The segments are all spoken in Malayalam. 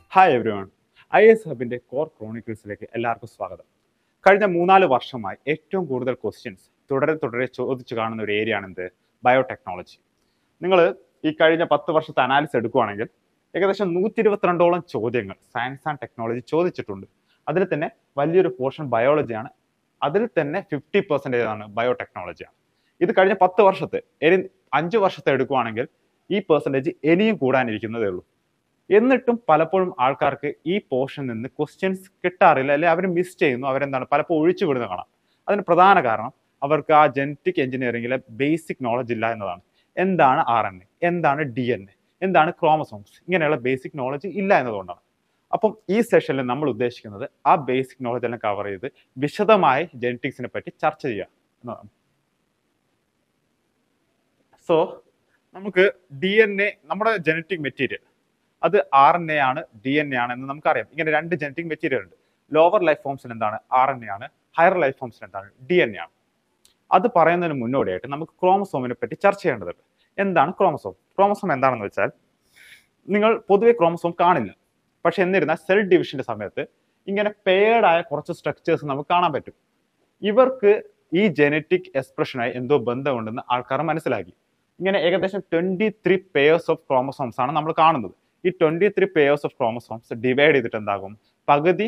hi everyone I S ഹബിന്റെ കോർ ക്രോണിക്കിൾസിലേക്ക് എല്ലാവർക്കും സ്വാഗതം കഴിഞ്ഞ മൂന്നാല് വർഷമായി ഏറ്റവും കൂടുതൽ ക്വസ്റ്റ്യൻസ് തുടരെ തുടരെ ചോദിച്ചു കാണുന്ന ഒരു ഏരിയ ആണ് എന്ത് ബയോടെക്നോളജി നിങ്ങൾ ഈ കഴിഞ്ഞ പത്ത് വർഷത്തെ അനാലിസിസ് എടുക്കുകയാണെങ്കിൽ ഏകദേശം നൂറ്റി ഇരുപത്തിരണ്ടോളം ചോദ്യങ്ങൾ സയൻസ് ആൻഡ് ടെക്നോളജി ചോദിച്ചിട്ടുണ്ട് അതിൽ തന്നെ വലിയൊരു പോർഷൻ ബയോളജിയാണ് അതിൽ തന്നെ ഫിഫ്റ്റി പെർസെൻറ്റേജ് ആണ് ബയോടെക്നോളജിയാണ് ഇത് കഴിഞ്ഞ പത്ത് വർഷത്തെ ഇനി അഞ്ച് വർഷത്തെ എടുക്കുകയാണെങ്കിൽ ഈ പെർസെൻറ്റേജ് ഇനിയും കൂടാനിരിക്കുന്നതേ ഉള്ളൂ എന്നിട്ടും പലപ്പോഴും ആൾക്കാർക്ക് ഈ പോർഷനിൽ നിന്ന് ക്വസ്റ്റ്യൻസ് കിട്ടാറില്ല അല്ലെങ്കിൽ അവർ മിസ് ചെയ്യുന്നു അവരെന്താണ് പലപ്പോഴും ഒഴിച്ചു വിടുന്ന കാണാം അതിന് പ്രധാന കാരണം അവർക്ക് ആ ജനറ്റിക് എഞ്ചിനീയറിംഗിലെ ബേസിക് നോളജ് ഇല്ല എന്നതാണ് എന്താണ് ആർ എൻ എ എന്താണ് ഡി എൻ എ എന്താണ് ക്രോമസോംസ് ഇങ്ങനെയുള്ള ബേസിക് നോളജ് ഇല്ല എന്നതുകൊണ്ടാണ് അപ്പം ഈ സെഷനിൽ നമ്മൾ ഉദ്ദേശിക്കുന്നത് ആ ബേസിക് നോളജ് എല്ലാം കവർ ചെയ്ത് വിശദമായി ജനറ്റിക്സിനെ പറ്റി ചർച്ച ചെയ്യുക എന്നതാണ് സോ നമുക്ക് ഡി എൻ എ നമ്മുടെ ജനറ്റിക് മെറ്റീരിയൽ അത് ആർ എൻ എ ആണ് ഡി എൻ എ ആണ് എന്ന് നമുക്കറിയാം ഇങ്ങനെ രണ്ട് ജനറ്റിക് മെറ്റീരിയൽ ഉണ്ട് ലോവർ ലൈഫ് ഫോംസിൽ എന്താണ് ആർ എൻ എ ആണ് ഹയർ ലൈഫ് ഫോംസിൽ എന്താണ് ഡി എൻ എ ആണ് അത് പറയുന്നതിന് മുന്നോടിയായിട്ട് നമുക്ക് ക്രോമസോമിനെ പറ്റി ചർച്ച ചെയ്യേണ്ടതുണ്ട് എന്താണ് ക്രോമസോം ക്രോമസോം എന്താണെന്ന് വെച്ചാൽ നിങ്ങൾ പൊതുവെ ക്രോമസോം കാണില്ല പക്ഷെ എന്നിരുന്നാൽ സെൽ ഡിവിഷന്റെ സമയത്ത് ഇങ്ങനെ പെയർഡ് ആയ കുറച്ച് സ്ട്രക്ചേഴ്സ് നമുക്ക് കാണാൻ പറ്റും ഇവർക്ക് ഈ ജനറ്റിക് എക്സ്പ്രഷനായി എന്തോ ബന്ധമുണ്ടെന്ന് ആൾക്കാർ മനസ്സിലാക്കി ഇങ്ങനെ ഏകദേശം twenty three pairs of chromosomes ആണ് നമ്മൾ കാണുന്നത് ഈ twenty three pairs of chromosomes divide ചെയ്തിട്ട് എന്താകും പകുതി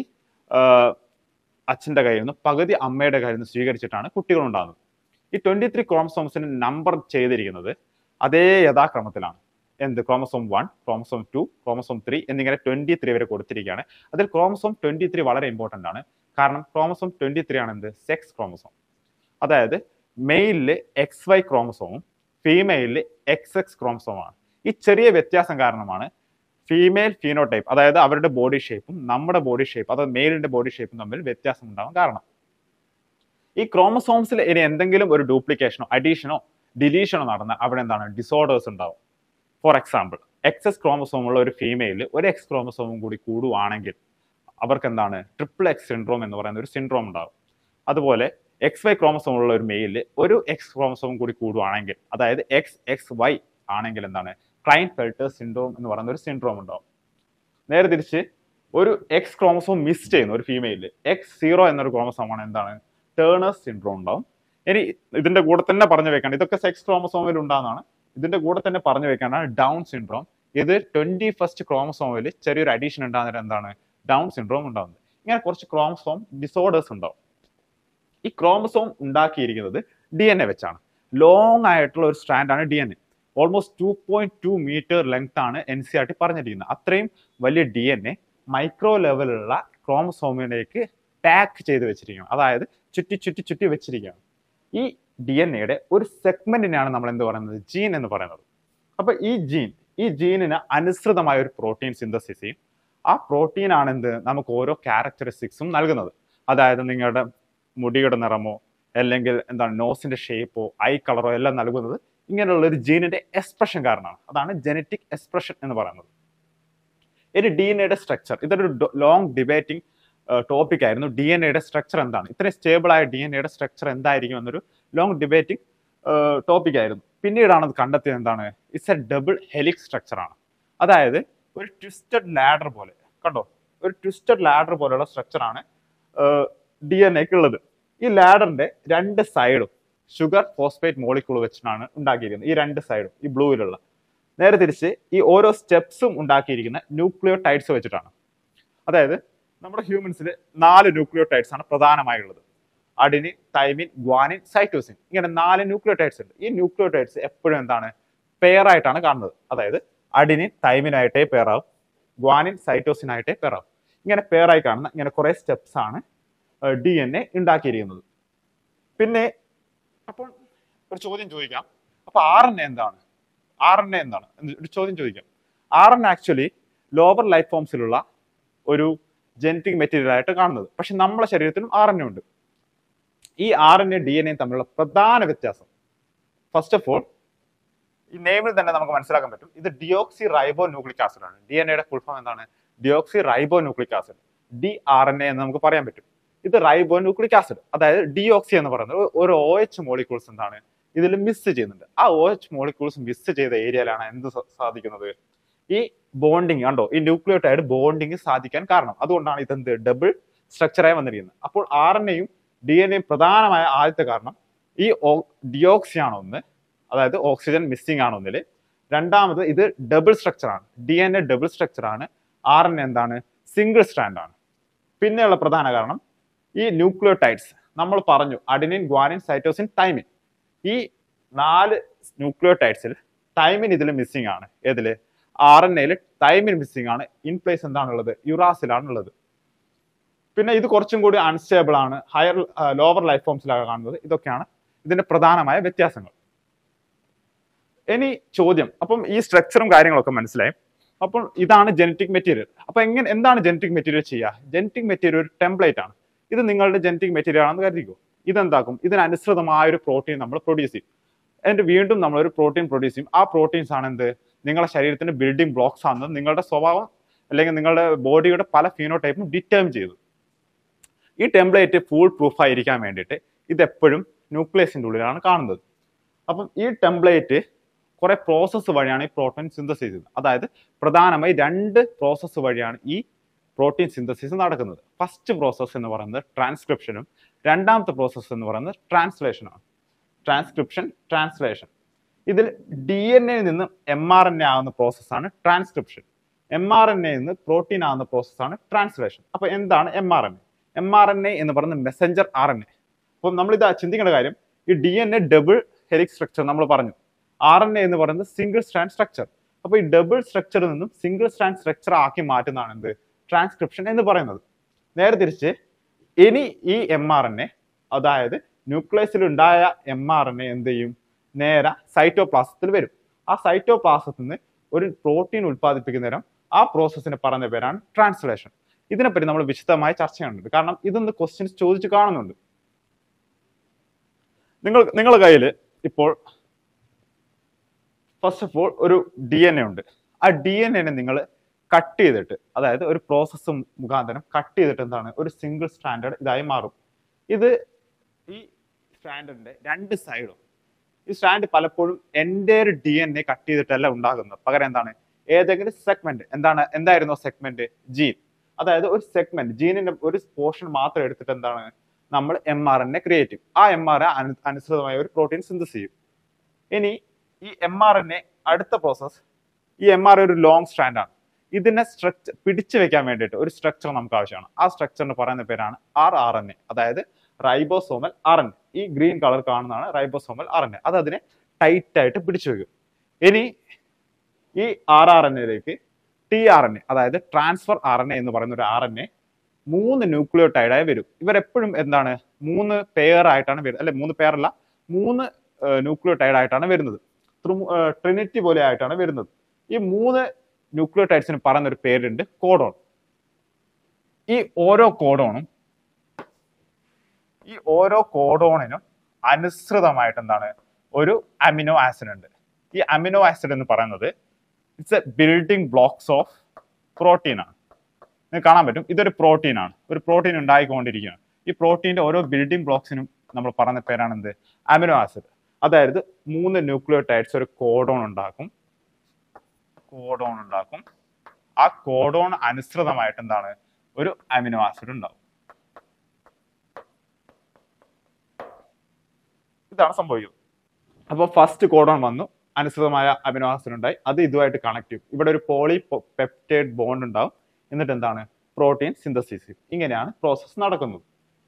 അച്ഛൻ്റെ കയ്യിൽ നിന്ന് പകുതി അമ്മയുടെ കയ്യിൽ നിന്ന് സ്വീകരിച്ചിട്ടാണ് കുട്ടികൾ ഉണ്ടാകുന്നത് ഈ ട്വന്റി ത്രീ ക്രോമസോംസിന് നമ്പർ ചെയ്തിരിക്കുന്നത് അതേ യഥാക്രമത്തിലാണ് എന്ത് chromosome one chromosome two chromosome three എന്നിങ്ങനെ ട്വന്റി ത്രീ വരെ കൊടുത്തിരിക്കുകയാണ് അതിൽ ക്രോമസോം ട്വന്റി ത്രീ വളരെ ഇമ്പോർട്ടൻ്റ് ആണ് കാരണം ക്രോമസോം ട്വന്റി ത്രീ ആണ് എന്ത് സെക്സ് ക്രോമസോം അതായത് മെയിലില് എക്സ് വൈ ക്രോമസോമും ഫീമെയിലില് എക്സ് എക്സ് ക്രോമസോമാണ് ഈ ചെറിയ വ്യത്യാസം കാരണമാണ് ഫീമെയിൽ ഫീനോടൈപ്പ് അതായത് അവരുടെ ബോഡി ഷേപ്പും നമ്മുടെ ബോഡി ഷേപ്പ് അതായത് മെയിലിന്റെ ബോഡി ഷേപ്പും തമ്മിൽ വ്യത്യാസം ഉണ്ടാവാൻ കാരണം ഈ ക്രോമസോംസിൽ ഇനി എന്തെങ്കിലും ഒരു ഡ്യൂപ്ലിക്കേഷനോ അഡീഷനോ ഡിലീഷനോ നടന്നാൽ അവിടെ എന്താണ് ഡിസോർഡേഴ്സ് ഉണ്ടാവും ഫോർ എക്സാമ്പിൾ എക്സസ് ക്രോമസോം ഉള്ള ഒരു ഫീമെയിലിൽ ഒരു എക്സ് ക്രോമസോമും കൂടി കൂടുവാണെങ്കിൽ അവർക്ക് എന്താണ് ട്രിപ്പിൾ എക്സ് സിൻഡ്രോം എന്ന് പറയുന്ന ഒരു സിൻഡ്രോം ഉണ്ടാവും അതുപോലെ എക്സ് വൈ ക്രോമസോം ഉള്ള ഒരു മെയിലിൽ ഒരു എക്സ് ക്രോമസോം കൂടി കൂടുവാണെങ്കിൽ അതായത് എക്സ് എക്സ് വൈ ആണെങ്കിൽ എന്താണ് ക്ലൈൻ ഫെൽട്ടർ സിൻഡ്രോം എന്ന് പറയുന്ന ഒരു സിൻഡ്രോം ഉണ്ടാവും നേരെ തിരിച്ച് ഒരു എക്സ് ക്രോമസോം മിസ് ചെയ്യുന്നു ഒരു ഫീമെയിലിൽ എക്സ് സീറോ എന്നൊരു ക്രോമസോമാണ് എന്താണ് ടേണേഴ്സ് സിൻഡ്രോം ഉണ്ടാവും ഇനി ഇതിന്റെ കൂടെ തന്നെ പറഞ്ഞു വെക്കാണ് ഇതൊക്കെ സെക്സ് ക്രോമസോമിൽ ഉണ്ടാകുന്നതാണ് ഇതിന്റെ കൂടെ തന്നെ പറഞ്ഞു വെക്കാനാണ് ഡൗൺ സിൻഡ്രോം ഇത് ട്വന്റി ഫസ്റ്റ് ക്രോമസോമിൽ ചെറിയൊരു അഡീഷൻ ഉണ്ടാകുന്നത് എന്താണ് ഡൗൺ സിൻഡ്രോം ഉണ്ടാകുന്നത് ഇങ്ങനെ കുറച്ച് ക്രോമസോം ഡിസോർഡേഴ്സ് ഉണ്ടാവും ഈ ക്രോമസോം ഉണ്ടാക്കിയിരിക്കുന്നത് ഡി എൻ എ വെച്ചാണ് ലോങ് ആയിട്ടുള്ള ഒരു സ്ട്രാൻഡാണ് D N A almost two point two metre length ആണ് എൻ സി ആർ ടി പറഞ്ഞിരിക്കുന്നത് അത്രയും വലിയ ഡി എൻ എ മൈക്രോ ലെവലുള്ള ക്രോമസോമിലേക്ക് പാക്ക് ചെയ്ത് വെച്ചിരിക്കുകയാണ് അതായത് ചുറ്റി ചുറ്റി ചുറ്റി വെച്ചിരിക്കുകയാണ് ഈ ഡി എൻ എയുടെ ഒരു സെഗ്മെന്റിനെയാണ് നമ്മൾ എന്ത് പറയുന്നത് ജീൻ എന്ന് പറയുന്നത് അപ്പൊ ഈ ജീൻ ഈ ജീനിന് അനുസൃതമായ ഒരു പ്രോട്ടീൻ സിന്തസിസ് ചെയ്യും ആ പ്രോട്ടീൻ ആണ് എന്ത് നമുക്ക് ഓരോ ക്യാരക്ടറിസ്റ്റിക്സും നൽകുന്നത് അതായത് നിങ്ങളുടെ മുടിയുടെ നിറമോ അല്ലെങ്കിൽ എന്താണ് നോസിന്റെ ഷേപ്പോ ഐ കളറോ എല്ലാം നൽകുന്നത് ഇങ്ങനെയുള്ള ഒരു ജീനിന്റെ എക്സ്പ്രഷൻ കാരണമാണ് അതാണ് ജനറ്റിക് എക്സ്പ്രഷൻ എന്ന് പറയുന്നത് ഒരു ഡി എൻ എയുടെ സ്ട്രക്ചർ ഇതൊരു ലോങ് ഡിബേറ്റിംഗ് ടോപ്പിക് ആയിരുന്നു ഡി എൻ എയുടെ സ്ട്രക്ചർ എന്താണ് ഇത്രയും സ്റ്റേബിൾ ആയ ഡി എൻ എയുടെ സ്ട്രക്ചർ എന്തായിരിക്കും എന്നൊരു ലോങ് ഡിബേറ്റിംഗ് ടോപ്പിക് ആയിരുന്നു പിന്നീടാണ് അത് കണ്ടെത്തിയത് എന്താണ് it's a double helix structure ആണ് അതായത് ഒരു ട്വിസ്റ്റഡ് ലാഡർ പോലെ കണ്ടോ ഒരു ട്വിസ്റ്റഡ് ലാഡർ പോലെയുള്ള സ്ട്രക്ചർ ആണ് ഡി എൻ എക്ക് ഉള്ളത് ഈ ലാഡറിന്റെ രണ്ട് സൈഡും ഷുഗർ ഫോസ്ഫേറ്റ് മോളിക്യൂൾ വെച്ചിട്ടാണ് ഉണ്ടാക്കിയിരിക്കുന്നത് ഈ രണ്ട് സൈഡും ഈ ബ്ലൂവിലുള്ള നേരെ തിരിച്ച് ഈ ഓരോ സ്റ്റെപ്സും ഉണ്ടാക്കിയിരിക്കുന്ന ന്യൂക്ലിയോ ടൈഡ്സ് വെച്ചിട്ടാണ് അതായത് നമ്മുടെ ഹ്യൂമൻസിൽ നാല് ന്യൂക്ലിയോ ടൈഡ്സ് ആണ് പ്രധാനമായുള്ളത് അഡിനിൻ തൈമിൻ ഗ്വാനിൻ സൈറ്റോസിൻ ഇങ്ങനെ നാല് ന്യൂക്ലിയോ ടൈഡ്സ് ഉണ്ട് ഈ ന്യൂക്ലിയോ ടൈഡ്സ് എപ്പോഴും എന്താണ് പെയറായിട്ടാണ് കാണുന്നത് അതായത് അഡിനിൻ തൈമിനായിട്ടേ പെയറാവും ഗ്വാനിൻ സൈറ്റോസിനായിട്ടേ പെയറാവും ഇങ്ങനെ പെയറായി കാണുന്ന ഇങ്ങനെ കുറെ സ്റ്റെപ്സ് ആണ് ഡി എൻ എ ഉണ്ടാക്കിയിരിക്കുന്നത് പിന്നെ അപ്പോൾ ഒരു ചോദ്യം ചോദിക്കാം അപ്പൊ ആർ എൻ എ എന്താണ് ആർ എൻ എ എന്താണ് എന്ന് ഒരു ചോദ്യം ചോദിക്കാം R N actually lower life ഫോംസിലുള്ള ഒരു ജനറ്റിക് മെറ്റീരിയൽ ആയിട്ട് കാണുന്നത് പക്ഷെ നമ്മുടെ ശരീരത്തിലും ആർ എൻ എ ഉണ്ട് ഈ R N A D N A തമ്മിലുള്ള പ്രധാന വ്യത്യാസം ഫസ്റ്റ് ഓഫ് ഓൾ ഈ നെയിമിൽ തന്നെ നമുക്ക് മനസ്സിലാക്കാൻ പറ്റും ഇത് ഡിയോക്സി റൈബോ ന്യൂക്ലിക് ആസിഡ് ആണ് ഡി എൻ എയുടെ ഫുൾ ഫോം എന്താണ് റൈബോ nucleic acid D R N A എന്ന് നമുക്ക് പറയാൻ പറ്റും ഇത് റൈബോ ന്യൂക്ലിക് ആസിഡ് അതായത് ഡിയോക്സി എന്ന് പറയുന്നത് ഒരു ഒ എച്ച് മോളിക്യൂൾസ് എന്താണ് ഇതിൽ മിസ് ചെയ്യുന്നുണ്ട് ആ ഒ എച്ച് മോളിക്യൂൾസ് മിസ് ചെയ്ത ഏരിയയിലാണ് എന്ത് സ- സാധിക്കുന്നത് ഈ ബോണ്ടിങ് കണ്ടോ ഈ ന്യൂക്ലിയോടൈഡ് ബോണ്ടിങ് സാധിക്കാൻ കാരണം അതുകൊണ്ടാണ് ഇതെന്ത് ഡബിൾ സ്ട്രക്ചറായി വന്നിരിക്കുന്നത് അപ്പോൾ ആർ എൻ എയും ഡി എൻ എയും പ്രധാനമായ ആദ്യത്തെ കാരണം ഈ ഡിയോക്സി ആണ് ഒന്ന് അതായത് ഓക്സിജൻ മിസ്സിംഗ് ആണ് ഒന്നില് രണ്ടാമത് ഇത് ഡബിൾ സ്ട്രക്ചർ ആണ് D N A double structure ആണ് ആർ എൻ എ എന്താണ് സിംഗിൾ സ്റ്റാൻഡ് ആണ് പിന്നെയുള്ള പ്രധാന കാരണം ഈ ന്യൂക്ലിയോടൈഡ്സ് നമ്മൾ പറഞ്ഞു അഡിനിൻ ഗ്വാനിൻ സൈറ്റോസിൻ തൈമിൻ ഈ നാല് ന്യൂക്ലിയോടൈഡ്സിൽ തൈമിൻ ഇതിൽ മിസ്സിംഗ് ആണ് ഏതില് ആർ എൻ എയിൽ തൈമിൻ മിസ്സിംഗ് ആണ് ഇൻ പ്ലേസ് എന്താണുള്ളത് യുറാസിലാണ് ഉള്ളത് പിന്നെ ഇത് കുറച്ചും കൂടി അൺസ്റ്റേബിൾ ആണ് ഹയർ ലോവർ ലൈഫ് ഫോംസിലാണ് കാണുന്നത് ഇതൊക്കെയാണ് ഇതിന്റെ പ്രധാനമായ വ്യത്യാസങ്ങൾ ഇനി ചോദ്യം അപ്പം ഈ സ്ട്രക്ചറും കാര്യങ്ങളൊക്കെ മനസ്സിലായി അപ്പോൾ ഇതാണ് ജനറ്റിക് മെറ്റീരിയൽ അപ്പൊ എങ്ങനെ എന്താണ് ജനറ്റിക് മെറ്റീരിയൽ ചെയ്യുക ജനറ്റിക് മെറ്റീരിയൽ ഒരു ടെംപ്ലേറ്റ് ആണ് ഇത് നിങ്ങളുടെ ജനറ്റിക് മെറ്റീരിയൽ ആണെന്ന് കരുതിക്കോ ഇതെന്താക്കും ഇതിനനുസൃതമായ ഒരു പ്രോട്ടീൻ നമ്മൾ പ്രൊഡ്യൂസ് ചെയ്യും എന്നിട്ട് വീണ്ടും നമ്മൾ ഒരു പ്രോട്ടീൻ പ്രൊഡ്യൂസ് ചെയ്യും ആ പ്രോട്ടീൻസ് ആണ് എന്ത് നിങ്ങളുടെ ശരീരത്തിന്റെ ബിൽഡിംഗ് ബ്ലോക്സ് ആണ് നിങ്ങളുടെ സ്വഭാവം അല്ലെങ്കിൽ നിങ്ങളുടെ ബോഡിയുടെ പല ഫീനോടൈപ്പും ഡിറ്റർമിൻ ചെയ്തു ഈ ടെംപ്ലേറ്റ് ഫുൾ പ്രൂഫ് ആയിരിക്കാൻ വേണ്ടിയിട്ട് ഇത് എപ്പോഴും ന്യൂക്ലിയസിന്റെ ഉള്ളിലാണ് കാണുന്നത് അപ്പം ഈ ടെംപ്ലേറ്റ് കുറെ പ്രോസസ്സ് വഴിയാണ് ഈ പ്രോട്ടീൻ സിന്തസിസ് ചെയ്യുന്നത് അതായത് പ്രധാനമായി രണ്ട് പ്രോസസ്സ് വഴിയാണ് ഈ പ്രോട്ടീൻ സിന്തസിസ് നടക്കുന്നത് ഫസ്റ്റ് പ്രോസസ്സ് എന്ന് പറയുന്നത് ട്രാൻസ്ക്രിപ്ഷനും രണ്ടാമത്തെ പ്രോസസ്സ് എന്ന് പറയുന്നത് ട്രാൻസ്ലേഷനാണ് ട്രാൻസ്ക്രിപ്ഷൻ ട്രാൻസ്ലേഷൻ ഇതിൽ ഡി എൻ എയിൽ നിന്ന് എം ആർ എൻ എ ആകുന്ന പ്രോസസ്സാണ് transcription M R N A നിന്ന് പ്രോട്ടീൻ ആകുന്ന പ്രോസസ്സാണ് ട്രാൻസ്ലേഷൻ അപ്പൊ എന്താണ് M R N A M R N A എന്ന് പറയുന്നത് മെസ്സഞ്ചർ ആർ എൻ എ അപ്പം നമ്മൾ ഇത് ചിന്തിക്കേണ്ട കാര്യം ഈ D N A double helix structure നമ്മൾ പറഞ്ഞു ആർ എൻ എ എന്ന് പറയുന്നത് സിംഗിൾ സ്റ്റാൻഡ് സ്ട്രക്ചർ അപ്പൊ ഈ ഡബിൾ സ്ട്രക്ചറിൽ നിന്നും സിംഗിൾ സ്റ്റാൻഡ് സ്ട്രക്ചർ ആക്കി മാറ്റുന്നതാണ് എന്ത് ട്രാൻസ്ക്രിപ്ഷൻ എന്ന് പറയുന്നത് നേരെ തിരിച്ച് ഇനി ഈ എം ആർ എൻ എ അതായത് ന്യൂക്ലിയസിൽ ഉണ്ടായ എം ആർ എൻ എ എന്ത് ചെയ്യും നേരെ സൈറ്റോപ്ലാസത്തിൽ വരും ആ സൈറ്റോപ്ലാസത്തിൽ നിന്ന് ഒരു പ്രോട്ടീൻ ഉൽപ്പാദിപ്പിക്കുന്ന നേരം ആ പ്രോസസ്സിന് പറഞ്ഞ പേരാണ് ട്രാൻസ്ലേഷൻ ഇതിനെപ്പറ്റി നമ്മൾ വിശദമായി ചർച്ച ചെയ്യുന്നുണ്ട് കാരണം ഇതൊന്ന് ക്വസ്റ്റ്യൻസ് ചോദിച്ച് കാണുന്നുണ്ട് നിങ്ങൾ നിങ്ങളുടെ കയ്യിൽ ഇപ്പോൾ ഫസ്റ്റ് ഓഫ് ഓൾ ഒരു ഡി എൻ എ ഉണ്ട് ആ ഡി എൻ എനെ നിങ്ങൾ കട്ട് ചെയ്തിട്ട് അതായത് ഒരു പ്രോസസ്സ് മുഖാന്തരം കട്ട് ചെയ്തിട്ട് എന്താണ് ഒരു സിംഗിൾ സ്റ്റാൻഡേർഡ് ഇതായി മാറും ഇത് ഈ സ്റ്റാൻഡേർഡിന്റെ രണ്ട് സൈഡും ഈ സ്റ്റാൻഡ് പലപ്പോഴും എൻ്റെ ഒരു ഡി എൻ എ കട്ട് ചെയ്തിട്ടല്ല ഉണ്ടാകുന്നത് പകരം എന്താണ് ഏതെങ്കിലും സെഗ്മെന്റ് എന്താണ് എന്തായിരുന്നു സെഗ്മെന്റ് ജീൻ അതായത് ഒരു സെഗ്മെന്റ് ജീനിന്റെ ഒരു പോർഷൻ മാത്രം എടുത്തിട്ട് എന്താണ് നമ്മൾ M R N A create ചെയ്യും ആ എം ആർ എ അനുസൃതമായ ഒരു പ്രോട്ടീൻ സിന്തസ് ചെയ്യും ഇനി ഈ എം ആർ എൻ എ അടുത്ത പ്രോസസ് ഈ എം ആർ ഒരു ലോങ് സ്റ്റാൻഡ് ആണ് ഇതിനെ സ്ട്രക്ചർ പിടിച്ചു വെക്കാൻ വേണ്ടിയിട്ട് ഒരു സ്ട്രക്ചർ നമുക്ക് ആവശ്യമാണ് ആ സ്ട്രക്ചറിന് പറയുന്ന പേരാണ് ആർ ആർ എൻ എ അതായത് റൈബോസോമൽ ആർ എൻ ഈ ഗ്രീൻ കളർ കാണുന്നതാണ് റൈബോസോമൽ ആർ എൻ എ അത് അതിനെ ടൈറ്റ് ആയിട്ട് പിടിച്ചു വെക്കും ഇനി ഈ ആർ ആർ എൻ എയിലേക്ക് ടി ആർ എൻ എ അതായത് ട്രാൻസ്ഫർ ആർ എൻ എ എന്ന് പറയുന്ന ഒരു ആർ എൻ എ മൂന്ന് ന്യൂക്ലിയോടൈഡായി വരും ഇവരെപ്പോഴും എന്താണ് മൂന്ന് പെയർ ആയിട്ടാണ് വരുന്നത് അല്ലെ മൂന്ന് പെയർ അല്ല മൂന്ന് ന്യൂക്ലിയോടൈഡ് ആയിട്ടാണ് വരുന്നത് ട്രിനിറ്റി പോലെ ആയിട്ടാണ് വരുന്നത് ഈ മൂന്ന് ന്യൂക്ലിയോടൈഡ്സിന് പറയുന്ന ഒരു പേരുണ്ട് കോഡോൺ ഈ ഓരോ കോഡോണും ഈ ഓരോ കോഡോണിനും അനുസൃതമായിട്ട് എന്താണ് ഒരു അമിനോ ആസിഡ് ഉണ്ട് ഈ അമിനോ ആസിഡ് എന്ന് പറയുന്നത് it's a building blocks of protein ആണ് നിങ്ങൾക്ക് കാണാൻ പറ്റും ഇതൊരു പ്രോട്ടീൻ ആണ് ഒരു പ്രോട്ടീൻ ഉണ്ടായിക്കൊണ്ടിരിക്കുകയാണ് ഈ പ്രോട്ടീന്റെ ഓരോ ബിൽഡിംഗ് ബ്ലോക്സിനും നമ്മൾ പറയുന്ന പേരാണ് എന്ത് അമിനോ ആസിഡ് അതായത് മൂന്ന് ന്യൂക്ലിയോടൈഡ്സ് ഒരു കോഡോൺ ഉണ്ടാക്കും കോഡോൺ ഉണ്ടാക്കും ആ കോഡോൺ അനുസൃതമായിട്ട് എന്താണ് ഒരു അമിനോ ആസിഡ് ഉണ്ടാവും ഇതാണ് സംഭവിക്കുന്നത് അപ്പോൾ ഫസ്റ്റ് കോഡോൺ വന്നു അനുസൃതമായ അമിനോ ആസിഡ് ഉണ്ടായി അത് ഇതുമായിട്ട് കണക്ട് ചെയ്യും ഇവിടെ ഒരു പോളി പെപ്റ്റൈഡ് ബോണ്ട് ഉണ്ടാവും എന്നിട്ട് എന്താണ് പ്രോട്ടീൻ സിന്തസിസ് ചെയ്യും ഇങ്ങനെയാണ് പ്രോസസ്സ് നടക്കുന്നത്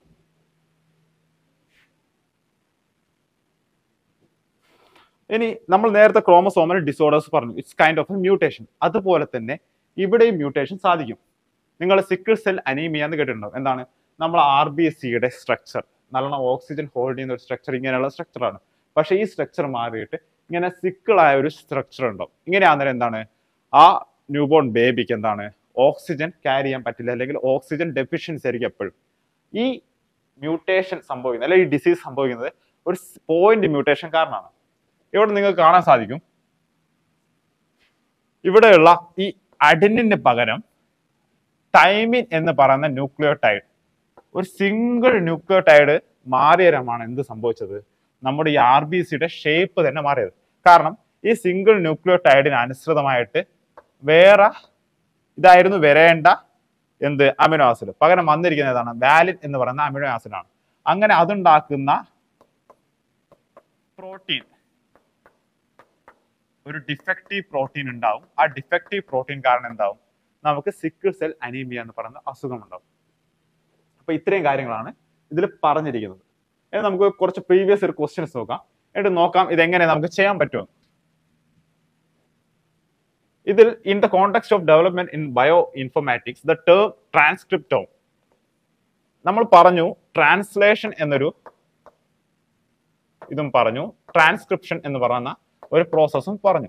ഇനി നമ്മൾ നേരത്തെ ക്രോമസോമൽ ഡിസോർഡേഴ്സ് പറഞ്ഞു it's kind of a mutation അതുപോലെ തന്നെ ഇവിടെയും മ്യൂട്ടേഷൻ സാധിക്കും നിങ്ങൾ സിക്കിൾ സെൽ അനീമിയ എന്ന് കേട്ടിട്ടുണ്ടാവും എന്താണ് നമ്മൾ ആർ ബി എസ് സിയുടെ സ്ട്രക്ചർ നല്ലോണം ഓക്സിജൻ ഹോൾഡ് ചെയ്യുന്ന ഒരു സ്ട്രക്ചർ ഇങ്ങനെയുള്ള സ്ട്രക്ചറാണ് പക്ഷേ ഈ സ്ട്രക്ചർ മാറിയിട്ട് ഇങ്ങനെ സിക്കിളായ ഒരു സ്ട്രക്ചർ ഉണ്ടാവും ഇങ്ങനെ അന്നേരം എന്താണ് ആ ന്യൂബോൺ ബേബിക്ക് എന്താണ് ഓക്സിജൻ ക്യാരി ചെയ്യാൻ പറ്റില്ല അല്ലെങ്കിൽ ഓക്സിജൻ ഡെഫിഷ്യൻസി ആയിരിക്കും എപ്പോഴും ഈ മ്യൂട്ടേഷൻ സംഭവിക്കുന്നത് അല്ലെങ്കിൽ ഈ ഡിസീസ് സംഭവിക്കുന്നത് ഒരു പോയിന്റ് മ്യൂട്ടേഷൻ കാരണമാണ് ഇവിടെ നിങ്ങൾക്ക് കാണാൻ സാധിക്കും ഇവിടെയുള്ള ഈ അഡിനിന് പകരം തൈമിൻ എന്ന് പറയുന്ന ന്യൂക്ലിയോടൈഡ് ഒരു സിംഗിൾ ന്യൂക്ലിയോടൈഡ് മാറിയരമാണ് എന്ത് സംഭവിച്ചത് നമ്മുടെ ഈ ആർ ബി സിയുടെ ഷേപ്പ് തന്നെ മാറിയത് കാരണം ഈ സിംഗിൾ ന്യൂക്ലിയോടൈഡിന് അനുസൃതമായിട്ട് വേറെ ഇതായിരുന്നു വരേണ്ട എന്ത് അമിനോ ആസിഡ് പകരം വന്നിരിക്കുന്നത് ഏതാണ് വാലിൻ എന്ന് പറയുന്ന അമിനോ ആസിഡ് ആണ് അങ്ങനെ അതുണ്ടാക്കുന്ന പ്രോട്ടീൻ ഒരു ഡിഫക്റ്റീവ് പ്രോട്ടീൻ ഉണ്ടാവും ആ ഡിഫക്റ്റീവ് പ്രോട്ടീൻ കാരണം എന്താവും നമുക്ക് സിക്കിൾ സെൽ അനീമിയ എന്ന് പറയുന്ന അസുഖം ഉണ്ടാവും അപ്പൊ ഇത്രയും കാര്യങ്ങളാണ് ഇതിൽ പറഞ്ഞിരിക്കുന്നത് ഇനി നമുക്ക് കുറച്ച് പ്രീവിയസ് ഒരു ക്വസ്റ്റ്യൻസ് നോക്കാം എന്നിട്ട് നോക്കാം ഇതെങ്ങനെ നമുക്ക് ചെയ്യാൻ പറ്റുമോ ഇതിൽ in the context of development in bioinformatics the term transcriptome നമ്മൾ പറഞ്ഞു ട്രാൻസ്ലേഷൻ എന്നൊരു ഇതും പറഞ്ഞു ട്രാൻസ്ക്രിപ്ഷൻ എന്ന് പറയുന്ന ഒരു പ്രോസസ്സും പറഞ്ഞു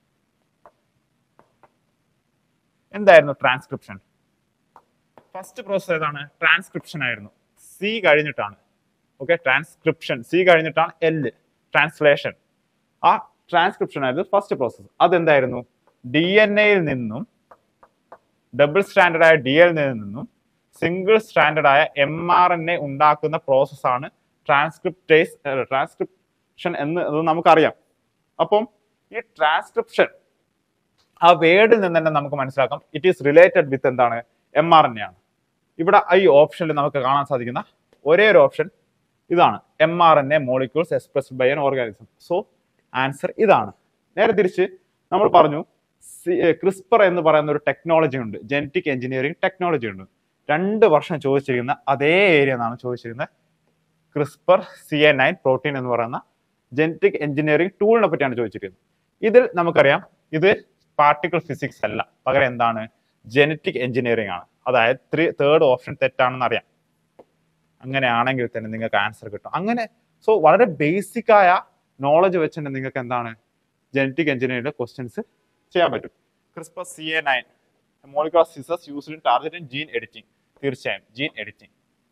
എന്തായിരുന്നു ട്രാൻസ്ക്രിപ്ഷൻ ഫസ്റ്റ് പ്രോസസ് ഏതാണ് ട്രാൻസ്ക്രിപ്ഷൻ ആയിരുന്നു സി കഴിഞ്ഞിട്ടാണ് ഓക്കെ ട്രാൻസ്ക്രിപ്ഷൻ സി കഴിഞ്ഞിട്ടാണ് എൽ ട്രാൻസ്ലേഷൻ ആ ട്രാൻസ്ക്രിപ്ഷൻ ആയിരുന്നു ഫസ്റ്റ് പ്രോസസ്സ് അതെന്തായിരുന്നു ഡി എൻ എയിൽ നിന്നും ഡബിൾ സ്റ്റാൻഡേർഡ് ആയ ഡി എൽ നിന്നും സിംഗിൾ സ്റ്റാൻഡേർഡ് ആയ എം ആർ എൻ എ ഉണ്ടാക്കുന്ന പ്രോസസ്സാണ് ട്രാൻസ്ക്രിപ്റ്റേസ് ട്രാൻസ്ക്രിപ്ഷൻ എന്ന് അത് നമുക്കറിയാം അപ്പം ഈ ട്രാൻസ്ക്രിപ്ഷൻ ആ വേർഡിൽ നിന്ന് തന്നെ നമുക്ക് മനസ്സിലാക്കാം ഇറ്റ് ഈസ് റിലേറ്റഡ് വിത്ത് എന്താണ് എം ആർ എൻ എ ആണ് ഇവിടെ ഈ ഓപ്ഷനിൽ നമുക്ക് കാണാൻ സാധിക്കുന്ന ഒരേ ഒരു ഓപ്ഷൻ ഇതാണ് M R N A molecules expressed by an organism so answer ഇതാണ് നേരെ തിരിച്ച് നമ്മൾ പറഞ്ഞു ക്രിസ്പർ എന്ന് പറയുന്ന ഒരു ടെക്നോളജി ഉണ്ട് ജനറ്റിക് എഞ്ചിനീയറിംഗ് ടെക്നോളജി ഉണ്ട് രണ്ട് വർഷം ചോദിച്ചിരിക്കുന്ന അതേ ഏരിയ എന്നാണ് ചോദിച്ചിരിക്കുന്നത് CRISPR C A nine protein എന്ന് പറയുന്ന ജനറ്റിക് എഞ്ചിനീയറിംഗ് ടൂളിനെ പറ്റിയാണ് ചോദിച്ചിരിക്കുന്നത് ഇതിൽ നമുക്കറിയാം ഇത് പാർട്ടിക്കിൾ ഫിസിക്സ് അല്ല പകരം എന്താണ് ജനറ്റിക് എഞ്ചിനീയറിംഗ് ആണ് അതായത് ത്രീ തേർഡ് ഓപ്ഷൻ തെറ്റാണെന്ന് അറിയാം അങ്ങനെയാണെങ്കിൽ തന്നെ നിങ്ങൾക്ക് ആൻസർ കിട്ടും അങ്ങനെ സോ വളരെ ബേസിക് ആയ നോളജ് വെച്ചിട്ട് നിങ്ങൾക്ക് എന്താണ് ജനറ്റിക് എഞ്ചിനീയറിംഗ് ക്വസ്റ്റ്യൻസ് ചെയ്യാൻ പറ്റും CRISPR C A nine molecular സിസസ് used in targeting gene editing തീർച്ചയായും ജീൻ എഡിറ്റിംഗ്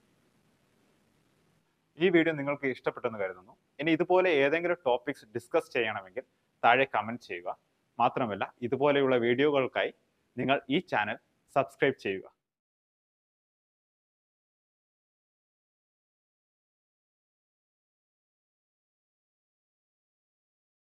ഈ വീഡിയോ നിങ്ങൾക്ക് ഇഷ്ടപ്പെട്ടെന്ന് കരുതുന്നു ഇനി ഇതുപോലെ ഏതെങ്കിലും ടോപ്പിക്സ് ഡിസ്കസ് ചെയ്യണമെങ്കിൽ താഴെ കമന്റ് ചെയ്യുക മാത്രമല്ല ഇതുപോലെയുള്ള വീഡിയോകൾക്കായി നിങ്ങൾ ഈ ചാനൽ സബ്സ്ക്രൈബ് ചെയ്യുക